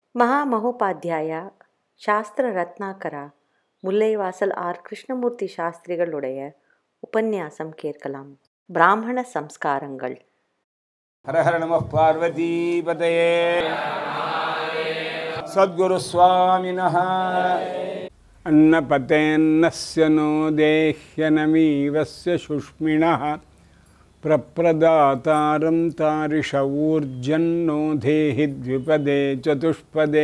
மகாமகோபாத்தியாய சாஸ்திர ரத்னாகரா முல்லைவாசல் ஆர் கிருஷ்ணமூர்த்தி சாஸ்திரிகளுடைய உபன்யாசம் கேட்கலாம் பிராமண சம்ஸ்காரங்கள் हर हर नमः पार्वतीपतये सद्गुरुस्वामिनः अन्नपतेन्नस्य नो देह्यनमीवस्य शुष्मिणः प्रप्रदातारं तारिष ऊर्जन्नो देहि द्विपदे चतुष्पदे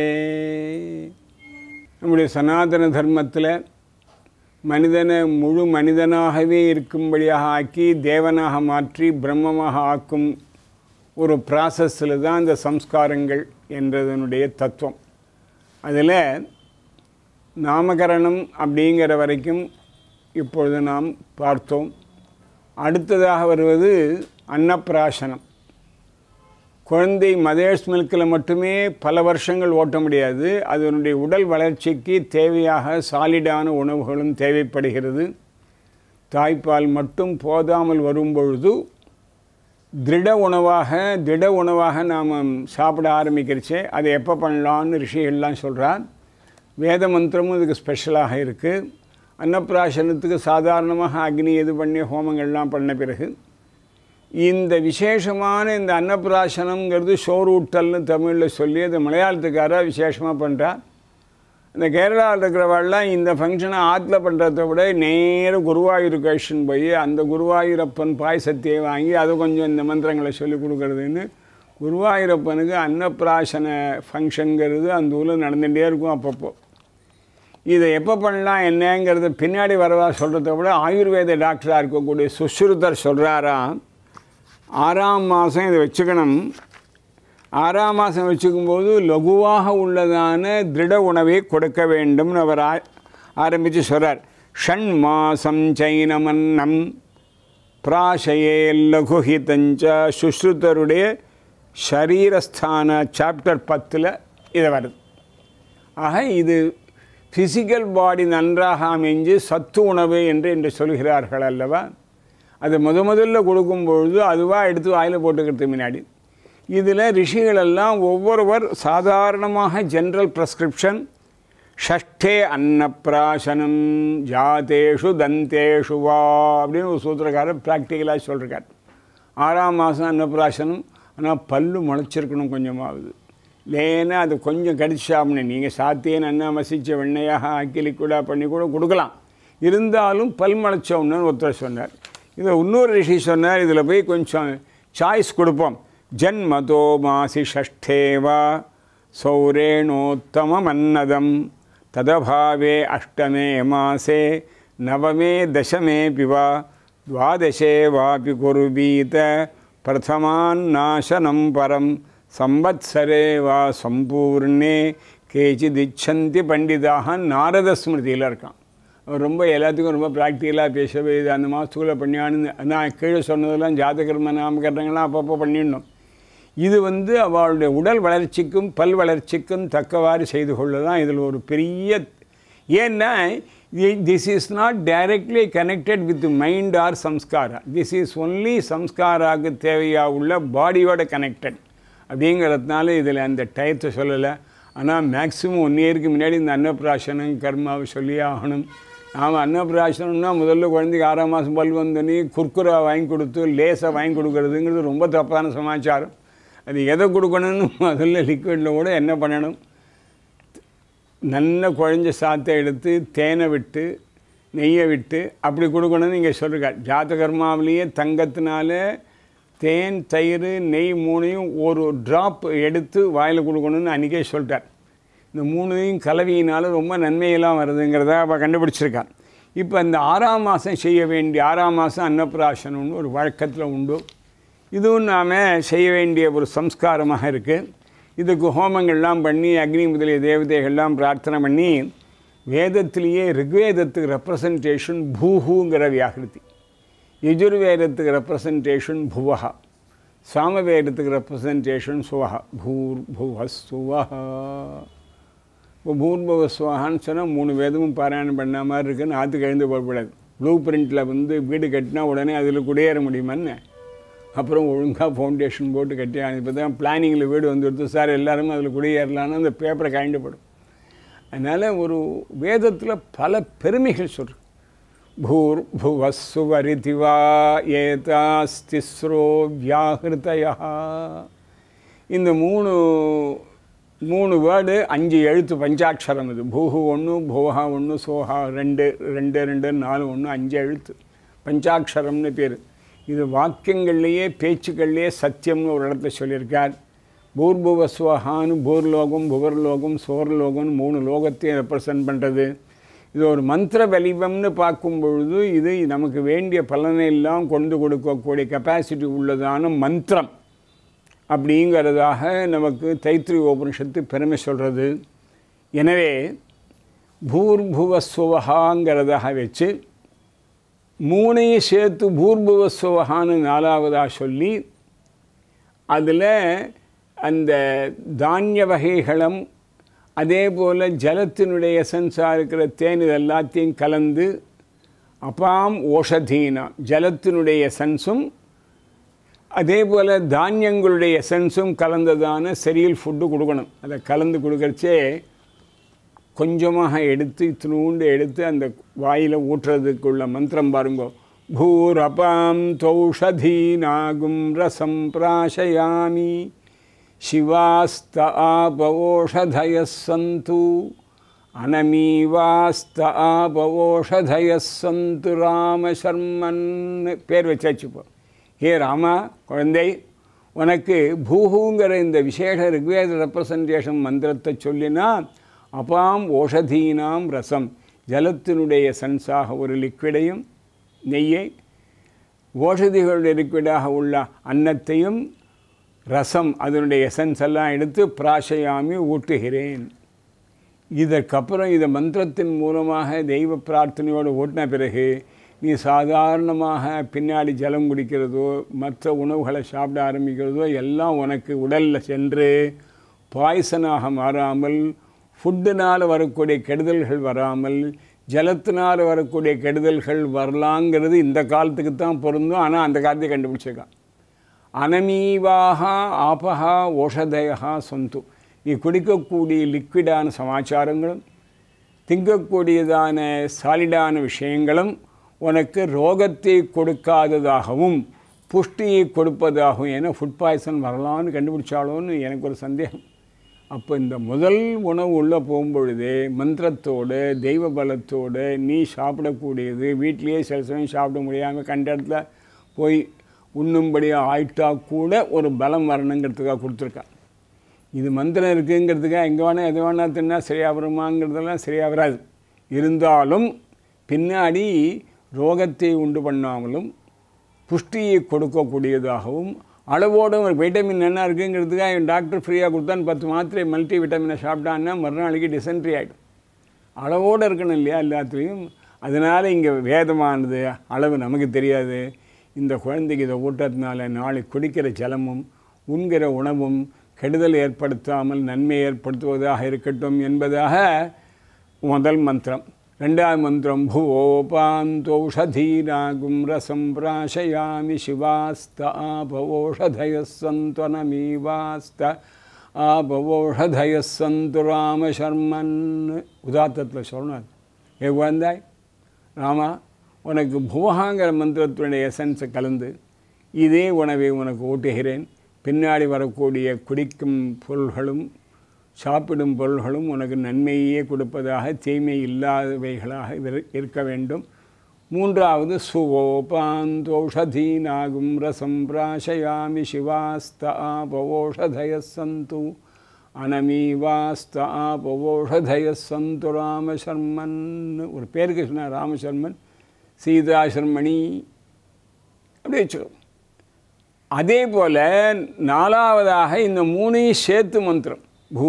நம்முடைய சனாதன தர்மத்தில் மனிதனை முழு மனிதனாகவே இருக்கும்படியாக ஆக்கி தேவனாக மாற்றி பிரம்மமாக ஆக்கும் ஒரு ப்ராசஸில் தான் இந்த சம்ஸ்காரங்கள் என்றதனுடைய தத்துவம் அதில் நாமகரணம் அப்படிங்கிற வரைக்கும் இப்பொழுது நாம் பார்த்தோம் அடுத்ததாக வருவது அன்னப்பிராசனம் குழந்தை மதர்ஸ் மில்கில் மட்டுமே பல வருஷங்கள் ஓட்ட முடியாது அதனுடைய உடல் வளர்ச்சிக்கு தேவையாக சாலிடான உணவுகளும் தேவைப்படுகிறது தாய்ப்பால் மட்டும் போதாமல் வரும்பொழுது திருட உணவாக திட உணவாக நாம் சாப்பிட ஆரம்பிக்கிறச்சே அதை எப்போ பண்ணலான்னு ரிஷிகள்லாம் சொல்கிறார் வேத மந்திரமும் இதுக்கு ஸ்பெஷலாக இருக்குது அன்னப்பிராசனத்துக்கு சாதாரணமாக அக்னி இது பண்ணி ஹோமங்கள்லாம் பண்ண பிறகு இந்த விசேஷமான இந்த அன்னப்பிராசனங்கிறது சோறூட்டல்னு தமிழில் சொல்லி அது மலையாளத்துக்கார விசேஷமாக பண்ணுறார் இந்த கேரளாவில் இருக்கிறவாள்லாம் இந்த ஃபங்க்ஷனை ஆற்றுல பண்ணுறத விட நேர குருவாயூர் கழிச்சுன்னு போய் அந்த குருவாயூரப்பன் பாயசத்தையே வாங்கி அது கொஞ்சம் இந்த மந்திரங்களை சொல்லி கொடுக்குறதுன்னு குருவாயூரப்பனுக்கு அன்னப்பிராசன ஃபங்க்ஷனுங்கிறது அந்த ஊரில் நடந்துகிட்டே இருக்கும் அப்பப்போ இதை எப்போ பண்ணலாம் என்னங்கிறது பின்னாடி வரவா சொல்கிறத விட ஆயுர்வேத டாக்டராக இருக்கக்கூடிய சுஷ்ருதர் சொல்கிறாராம் ஆறாம் மாதம் இதை வச்சுக்கணும் ஆறாம் மாதம் வச்சுக்கும்போது லகுவாக உள்ளதான திருட உணவை கொடுக்க வேண்டும்னு அவர் ஆ ஆரம்பித்து சொல்கிறார் ஷண் மாசம் சைனமன்னம் பிராசயே லகுஹிதஞ்ச சுஷ்ருத்தருடைய ஷரீரஸ்தான சாப்டர் பத்தில் இதை வருது ஆக இது ஃபிசிக்கல் பாடி நன்றாக அமைஞ்சு சத்து உணவு என்று என்று சொல்கிறார்கள் அல்லவா அது முத முதல்ல கொடுக்கும்பொழுது அதுவாக எடுத்து வாயில் போட்டுக்கிறதுக்கு முன்னாடி இதில் ரிஷிகளெல்லாம் ஒவ்வொருவர் சாதாரணமாக ஜென்ரல் ப்ரெஸ்கிரிப்ஷன் ஷஷ்டே அன்னப்பிராசனம் ஜாதேஷு தந்தேஷு வா அப்படின்னு ஒரு சூத்திரக்காரர் ப்ராக்டிக்கலாக சொல்லிருக்கார் ஆறாம் மாதம் அன்னப்பிராசனம் ஆனால் பல்லு முளைச்சிருக்கணும் கொஞ்சமாகுது லேனா அது கொஞ்சம் கடிச்சாப்னு நீங்கள் சாத்தியே நன்னா மசிச்ச வெண்ணையாக ஆக்கி லிக்விடாக பண்ணி கூட கொடுக்கலாம் இருந்தாலும் பல் முளைச்சோன்னு ஒருத்தர் சொன்னார் இதை இன்னொரு ரிஷி சொன்னார் இதில் போய் கொஞ்சம் சாய்ஸ் கொடுப்போம் ஜன்மதோ மாசி ஷஷ்டேவா சௌரேணோத்தமமன்னதம் ததபாவே அஷ்டமே மாசே நவமே தசமே பிவா துவாதசே வாபி குருபீத பிரதமான் நாசனம் பரம் சம்பத்சரே வா சம்பூர்ணே கேச்சிதிச்சந்தி பண்டிதாக நாரத ஸ்மிருதியில் இருக்கான் அவர் ரொம்ப எல்லாத்துக்கும் ரொம்ப ப்ராக்டிக்கலாக பேசவே இது அந்த மாதத்துக்குள்ளே பண்ணியானு நான் கீழே சொன்னதெல்லாம் ஜாதகர்ம நாமகரணங்கள்லாம் அப்பப்போ பண்ணிடணும் இது வந்து அவளுடைய உடல் வளர்ச்சிக்கும் பல் வளர்ச்சிக்கும் தக்கவாறு செய்து கொள்ள தான் இதில் ஒரு பெரிய ஏன்னா this is not directly connected with mind or samskara this is only சம்ஸ்காராவுக்கு தேவையாக உள்ள பாடியோட கனெக்டட் அப்படிங்கிறதுனால இதில் அந்த டயத்தை சொல்லலை ஆனால் மேக்ஸிமம் ஒன் இயருக்கு முன்னாடி இந்த அன்னப்பிராசனம் கர்மாவை சொல்லி ஆகணும் நாம் அன்னப்பிராசனம்னா முதல்ல குழந்தைக்கு ஆறாம் மாதம் பல் வந்தோடனே குர்குரா வாங்கி கொடுத்து லேஸை வாங்கி கொடுக்கறதுங்கிறது ரொம்ப தப்பான சமாச்சாரம் அது எதை கொடுக்கணும்னு முதல்ல லிக்விடில் கூட என்ன பண்ணணும் நல்ல குழஞ்ச சாத்தை எடுத்து தேனை விட்டு நெய்யை விட்டு அப்படி கொடுக்கணும்னு இங்கே சொல்லிருக்கா ஜாதகர்மாவிலேயே தங்கத்தினால தேன் தயிர் நெய் மூணையும் ஒரு ட்ராப் எடுத்து வாயில் கொடுக்கணும்னு அன்றைக்கே சொல்லிட்டார் இந்த மூணையும் கலவியினால் ரொம்ப நன்மையெல்லாம் வருதுங்கிறத அவள் கண்டுபிடிச்சிருக்காள் இப்போ இந்த ஆறாம் மாதம் செய்ய வேண்டிய ஆறாம் மாதம் அன்னப்பிராசனம்னு ஒரு வழக்கத்தில் உண்டு இதுவும் நாம் செய்ய வேண்டிய ஒரு சம்ஸ்காரமாக இருக்குது இதுக்கு ஹோமங்கள்லாம் பண்ணி அக்னி முதலிய தேவதைகள்லாம் பிரார்த்தனை பண்ணி வேதத்திலேயே ரிக்வேதத்துக்கு ரெப்ரசன்டேஷன் பூஹுங்கிற வியாகிருதி யஜுர்வேதத்துக்கு ரெப்ரசன்டேஷன் புவஹா சாமவேதத்துக்கு ரெப்ரசன்டேஷன் சுவஹா பூர் புவ சுவஹா இப்போ பூர்பவ சுவஹான்னு சொன்னால் மூணு வேதமும் பாராயணம் பண்ண மாதிரி இருக்குன்னு ஆற்றுக்கு எழுந்து போகக்கூடாது ப்ளூ பிரிண்டில் வந்து வீடு கட்டினா உடனே அதில் குடியேற முடியுமான்னு அப்புறம் ஒழுங்காக ஃபவுண்டேஷன் போட்டு கட்டி இப்போ தான் பிளானிங்கில் வீடு வந்துடுது சார் எல்லாருமே அதில் குடியேறலான்னு அந்த பேப்பரை காய்ண்டுப்படும் அதனால் ஒரு வேதத்தில் பல பெருமைகள் சொல்கிறோம் பூர் புவசுவரிதிவா ஏதாஸ்திஸ்ரோ வியாகிருதயா இந்த மூணு மூணு வேர்டு அஞ்சு எழுத்து பஞ்சாட்சரம் இது பூஹு ஒன்று புவஹா ஒன்று சோஹா ரெண்டு ரெண்டு ரெண்டு நாலு ஒன்று அஞ்சு எழுத்து பஞ்சாட்சரம்னு பேர் இது வாக்கியங்கள்லேயே பேச்சுக்கள்லேயே சத்தியம்னு ஒரு இடத்துல சொல்லியிருக்கார் பூர்புவஸ்வஹான்னு பூர்லோகம் புவர்லோகம் சோர்லோகம்னு மூணு லோகத்தையும் ரெப்ரசன்ட் பண்ணுறது இது ஒரு மந்திர வலிவம்னு பார்க்கும் பொழுது இது நமக்கு வேண்டிய பலனை எல்லாம் கொண்டு கொடுக்கக்கூடிய கெப்பாசிட்டி உள்ளதான மந்திரம் அப்படிங்கிறதாக நமக்கு தைத்திரி உபனிஷத்து பெருமை சொல்கிறது எனவே பூர்புவஸ்வகாங்கிறதாக வச்சு மூணையும் சேர்த்து பூர்புவஸ்வகான்னு நாலாவதாக சொல்லி அதில் அந்த தானிய வகைகளும் அதே போல் ஜலத்தினுடைய எசன்ஸாக இருக்கிற தேன் இது எல்லாத்தையும் கலந்து அப்பாம் ஓஷதீனா ஜலத்தினுடைய எசன்ஸும் அதே போல் தானியங்களுடைய எசன்ஸும் கலந்ததான செரியல் ஃபுட்டு கொடுக்கணும் அதை கலந்து கொடுக்கறச்சே கொஞ்சமாக எடுத்து இத்தினூண்டு எடுத்து அந்த வாயில் ஊற்றுறதுக்குள்ள மந்திரம் பாருங்க பூரபாம் தௌஷதீனாகும் ரசம் பிராசயாமி शिवास्त आपवोषधयः सन्तु அனமீவாஸ்த ஆபவோஷதய சந்து ராமசர்மன் பேர் வச்சாச்சுப்போ ஹே ராமா குழந்தை உனக்கு பூஹுங்கிற இந்த விசேஷ ரிக்வேத ரெப்ரசன்டேஷன் மந்திரத்தை சொல்லினா அபாம் ஓஷதீனாம் ரசம் ஜலத்தினுடைய சன்ஸாக ஒரு லிக்விடையும் நெய்யை ஓஷதிகளுடைய லிக்விடாக உள்ள அன்னத்தையும் ரசம் அதனுடைய எசன்ஸ் எல்லாம் எடுத்து பிராசையாமி ஊட்டுகிறேன் இதற்கப்புறம் இதை மந்திரத்தின் மூலமாக தெய்வ பிரார்த்தனையோடு ஓட்டின பிறகு நீ சாதாரணமாக பின்னாடி ஜலம் குடிக்கிறதோ மற்ற உணவுகளை சாப்பிட ஆரம்பிக்கிறதோ எல்லாம் உனக்கு உடலில் சென்று பாய்சனாக மாறாமல் ஃபுட்டுனால் வரக்கூடிய கெடுதல்கள் வராமல் ஜலத்தினால் வரக்கூடிய கெடுதல்கள் வரலாங்கிறது இந்த காலத்துக்கு தான் பொருந்தும் ஆனால் அந்த காலத்தை கண்டுபிடிச்சிருக்கான் அனமீவாக ஆபகா ஓஷதயா சொந்து நீ குடிக்கக்கூடிய லிக்விடான சமாச்சாரங்களும் திங்கக்கூடியதான சாலிடான விஷயங்களும் உனக்கு ரோகத்தை கொடுக்காததாகவும் புஷ்டியை கொடுப்பதாகவும் ஏன்னா ஃபுட் பாய்சன் வரலான்னு கண்டுபிடிச்சாலோன்னு எனக்கு ஒரு சந்தேகம் அப்போ இந்த முதல் உணவு உள்ளே போகும்பொழுதே மந்திரத்தோடு தெய்வ பலத்தோடு நீ சாப்பிடக்கூடியது வீட்டிலேயே சில சமயம் சாப்பிட முடியாமல் கண்ட இடத்துல போய் உண்ணும்படியாக ஆயிட்டா கூட ஒரு பலம் வரணுங்கிறதுக்காக கொடுத்துருக்கா இது மந்திரம் இருக்குங்கிறதுக்காக எங்கே வேணால் எது வேணால் தின்னா சரியாக வருமாங்கிறதெல்லாம் சரியாக வராது இருந்தாலும் பின்னாடி ரோகத்தை உண்டு பண்ணாமலும் புஷ்டியை கொடுக்கக்கூடியதாகவும் அளவோடும் ஒரு வைட்டமின் என்ன இருக்குங்கிறதுக்காக என் டாக்டர் ஃப்ரீயாக கொடுத்தான்னு பத்து மாத்திரை மல்டி விட்டமினை சாப்பிட்டான்னா மறுநாளைக்கு டிசென்ட்ரி ஆகிடும் அளவோடு இருக்கணும் இல்லையா எல்லாத்துலேயும் அதனால் இங்கே வேதமானது அளவு நமக்கு தெரியாது இந்த குழந்தைக்கு இதை ஊட்டத்தினால நாளை குடிக்கிற ஜலமும் உண்கிற உணவும் கெடுதல் ஏற்படுத்தாமல் நன்மை ஏற்படுத்துவதாக இருக்கட்டும் என்பதாக முதல் மந்திரம் ரெண்டாவது மந்திரம் भुवोपान्तौषधीनागुं रसं प्राशयामि शिवास्त आपवोषधयः सन्त्वनमीवास्त ஆபவோஷதய சந்து ராமசர்மன் உதாத்தத்தில் சொல்லணும் ஏ குழந்தாய் ராமா உனக்கு புவகாங்கிற மந்திரத்தினுடைய எசன்ஸை கலந்து இதே உணவை உனக்கு ஊட்டுகிறேன் பின்னாடி வரக்கூடிய குடிக்கும் பொருள்களும் சாப்பிடும் பொருள்களும் உனக்கு நன்மையே கொடுப்பதாக தீமை இல்லாதவைகளாக இரு- இருக்க வேண்டும் மூன்றாவது சுவோபாந்தோஷதீனாகும் ரசம் பிராசயாமி சிவாஸ்த ஆபவோஷதய சந்து அனமீவாஸ்த ஆபவோஷதய சந்து ராமசர்மன் ஒரு பேருக்கு சொன்னார் ராமசர்மன் சீதாசர்மணி அப்படி வச்சுக்கோ அதே போல் நாலாவதாக இந்த மூணையும் சேர்த்து மந்திரம்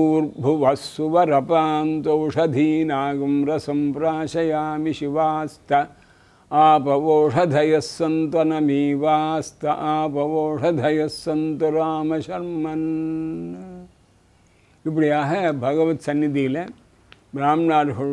பூர்புவஸ்வரபாந்தௌஷதீனாகும் ரசம் பிராசயாமி சிவாஸ்த ஆபவோஷதய சந்தனமீவாஸ்த ஆபவோஷதய சந்து ராமசர்மன் இப்படியாக பகவத் சந்நிதியில்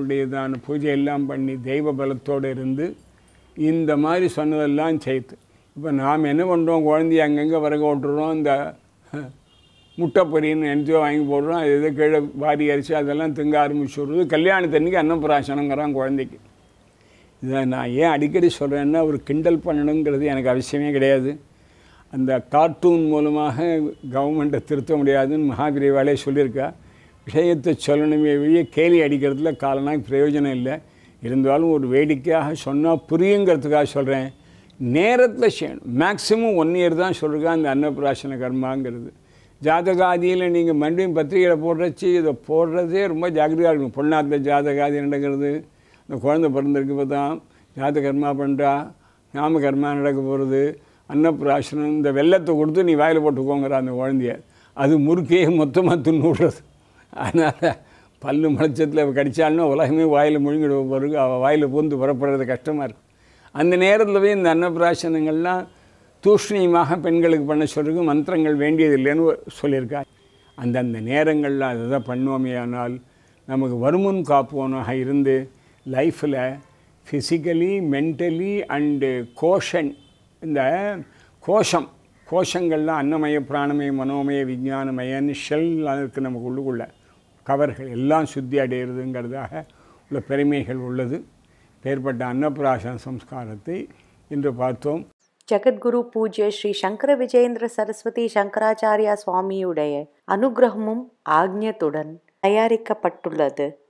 பிராமணர்களுடையதான பூஜை எல்லாம் பண்ணி தெய்வ பலத்தோடு இருந்து இந்த மாதிரி சொன்னதெல்லாம் செய்து இப்போ நாம் என்ன பண்ணுறோம் குழந்தைய அங்கங்கே வரக விட்டுறோம் இந்த முட்டை பொரின்னு நினச்சோ வாங்கி போடுறோம் அது எதோ கீழே வாரி அரிசி அதெல்லாம் திங்க ஆரம்பிச்சுடுறது கல்யாணத்தன்னைக்கு அன்னப்பிராசனங்கிறான் குழந்தைக்கு இதை நான் ஏன் அடிக்கடி சொல்கிறேன்னா ஒரு கிண்டல் பண்ணணுங்கிறது எனக்கு அவசியமே கிடையாது அந்த கார்ட்டூன் மூலமாக கவர்மெண்ட்டை திருத்த முடியாதுன்னு மகாபிரிவாலே சொல்லியிருக்கா விஷயத்தை சொல்லணுமே வெளியே கேலி அடிக்கிறதுல காலனாக பிரயோஜனம் இல்லை இருந்தாலும் ஒரு வேடிக்கையாக சொன்னால் புரியுங்கிறதுக்காக சொல்கிறேன் நேரத்தில் செய்யணும் மேக்ஸிமம் ஒன் இயர் தான் சொல்கிறா அந்த அன்னப்பிராசன கர்மாங்கிறது ஜாதகாதியில் நீங்கள் மறுபடியும் பத்திரிகையில் போடுறச்சு இதை போடுறதே ரொம்ப ஜாக்கிரதையாக இருக்கணும் பொண்ணாத்த ஜாதகாதி நடக்கிறது இந்த குழந்தை பிறந்திருக்கு இப்போ தான் ஜாத கர்மா பண்ணுறா நாம கர்மா நடக்க போகிறது அன்னப்பிராசனம் இந்த வெள்ளத்தை கொடுத்து நீ வாயில் போட்டுக்கோங்கிற அந்த குழந்தைய அது முறுக்கையே மொத்தமாக தின்னுடுறது அதனால் பல்லு முளைச்சத்தில் கடிச்சாலும் உலகமே வாயில் முழுங்கிட பிறகு அவள் வாயில் பூந்து புறப்படுறது கஷ்டமாக இருக்கும் அந்த நேரத்தில் போய் இந்த அன்னப்பிராசனங்கள்லாம் தூஷ்ணியமாக பெண்களுக்கு பண்ண சொல்றது மந்திரங்கள் வேண்டியதில்லைன்னு சொல்லியிருக்கா அந்தந்த நேரங்களில் அதை தான் பண்ணுவோமே ஆனால் நமக்கு வருமுன் காப்போனாக இருந்து லைஃப்பில் ஃபிசிக்கலி மென்டலி அண்டு கோஷன் இந்த கோஷம் கோஷங்கள்லாம் அன்னமய பிராணமய மனோமய விஞ்ஞானமயன்னு ஷெல் இருக்குது நமக்கு உள்ளுக்குள்ள கவர்கள் எல்லாம் சுத்தி அடைகிறதுங்கிறதாக உள்ள பெருமைகள் உள்ளது பேர்பட்ட அன்னப்பிராசன சம்ஸ்காரத்தை இன்று பார்த்தோம் ஜெகத்குரு பூஜ்ய ஸ்ரீ சங்கர விஜயேந்திர சரஸ்வதி சங்கராச்சாரியா சுவாமியுடைய அனுகிரகமும் ஆக்ஞத்துடன் தயாரிக்கப்பட்டுள்ளது